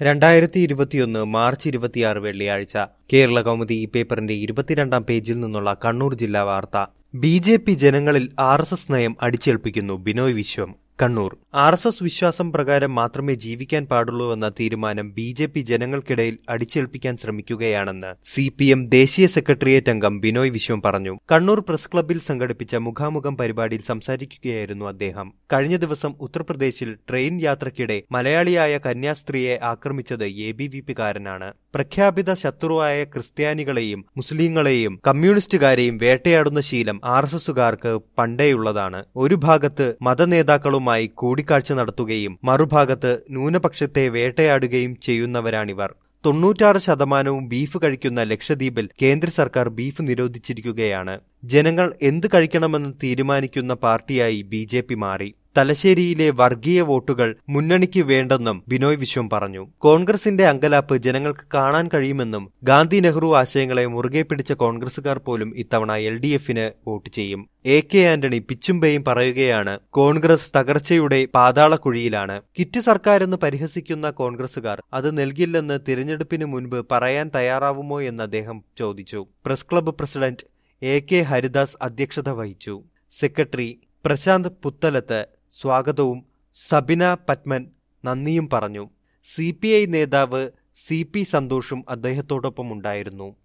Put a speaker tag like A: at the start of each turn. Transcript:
A: രണ്ടായിരത്തി ഇരുപത്തിയൊന്ന് മാർച്ച് ഇരുപത്തിയാറ് വെള്ളിയാഴ്ച കേരള കൗമുദി ഈ പേപ്പറിന്റെ ഇരുപത്തിരണ്ടാം പേജിൽ നിന്നുള്ള കണ്ണൂർ ജില്ലാ വാർത്ത ബി ജെ പി ജനങ്ങളിൽ ആർ എസ് എസ് നയം അടിച്ചേൽപ്പിക്കുന്നു Binoy Viswam Kannur R S S വിശ്വാസം പ്രകാരം മാത്രമേ ജീവിക്കാൻ പാടുള്ളൂവെന്ന തീരുമാനം ബി ജെ പി ജനങ്ങൾക്കിടയിൽ അടിച്ചേൽപ്പിക്കാൻ ശ്രമിക്കുകയാണെന്ന് സി പി എം ദേശീയ സെക്രട്ടേറിയറ്റ് അംഗം ബിനോയ് വിശ്വം പറഞ്ഞു കണ്ണൂർ പ്രസ് ക്ലബ്ബിൽ സംഘടിപ്പിച്ച മുഖാമുഖം പരിപാടിയിൽ സംസാരിക്കുകയായിരുന്നു അദ്ദേഹം കഴിഞ്ഞ ദിവസം ഉത്തർപ്രദേശിൽ ട്രെയിൻ യാത്രയ്ക്കിടെ മലയാളിയായ കന്യാസ്ത്രീയെ ആക്രമിച്ചത് എ ബി വി പിക്കാരനാണ് പ്രഖ്യാപിത ശത്രുവായ ക്രിസ്ത്യാനികളെയും മുസ്ലിങ്ങളെയും കമ്മ്യൂണിസ്റ്റുകാരെയും വേട്ടയാടുന്ന ശീലം ആർ എസ് എസുകാർക്ക് പണ്ടേയുള്ളതാണ് ഒരു ഭാഗത്ത് മതനേതാക്കളുമായി കൂടിക്കാഴ്ച നടത്തുകയും മറുഭാഗത്ത് ന്യൂനപക്ഷത്തെ വേട്ടയാടുകയും ചെയ്യുന്നവരാണിവർ തൊണ്ണൂറ്റാറ് ശതമാനവും ബീഫ് കഴിക്കുന്ന ലക്ഷദ്വീപിൽ കേന്ദ്ര സർക്കാർ ബീഫ് നിരോധിച്ചിരിക്കുകയാണ് ജനങ്ങൾ എന്ത് കഴിക്കണമെന്ന് തീരുമാനിക്കുന്ന പാർട്ടിയായി ബി ജെ പി മാറി തലശ്ശേരിയിലെ വർഗീയ വോട്ടുകൾ മുന്നണിക്ക് വേണ്ടെന്നും ബിനോയ് വിശ്വം പറഞ്ഞു കോൺഗ്രസിന്റെ അങ്കലാപ്പ് ജനങ്ങൾക്ക് കാണാൻ കഴിയുമെന്നും ഗാന്ധി നെഹ്റു ആശയങ്ങളെ മുറുകെ പിടിച്ച കോൺഗ്രസുകാർ പോലും ഇത്തവണ എൽ ഡി എഫിന് വോട്ട് ചെയ്യും എ കെ ആന്റണി പിച്ചുംപേയും പറയുകയാണ് കോൺഗ്രസ് തകർച്ചയുടെ പാതാളക്കുഴിയിലാണ് കിറ്റ് സർക്കാരെന്ന് പരിഹസിക്കുന്ന കോൺഗ്രസുകാർ അത് നൽകില്ലെന്ന് തിരഞ്ഞെടുപ്പിന് മുൻപ് പറയാൻ തയ്യാറാവുമോ എന്ന് അദ്ദേഹം ചോദിച്ചു press club president A K Haridas അധ്യക്ഷത വഹിച്ചു സെക്രട്ടറി പ്രശാന്ത് പുത്തലത്ത് സ്വാഗതവും സബിന പത്മൻ നന്ദിയും പറഞ്ഞു സി നേതാവ് സി പി സന്തോഷും അദ്ദേഹത്തോടൊപ്പം ഉണ്ടായിരുന്നു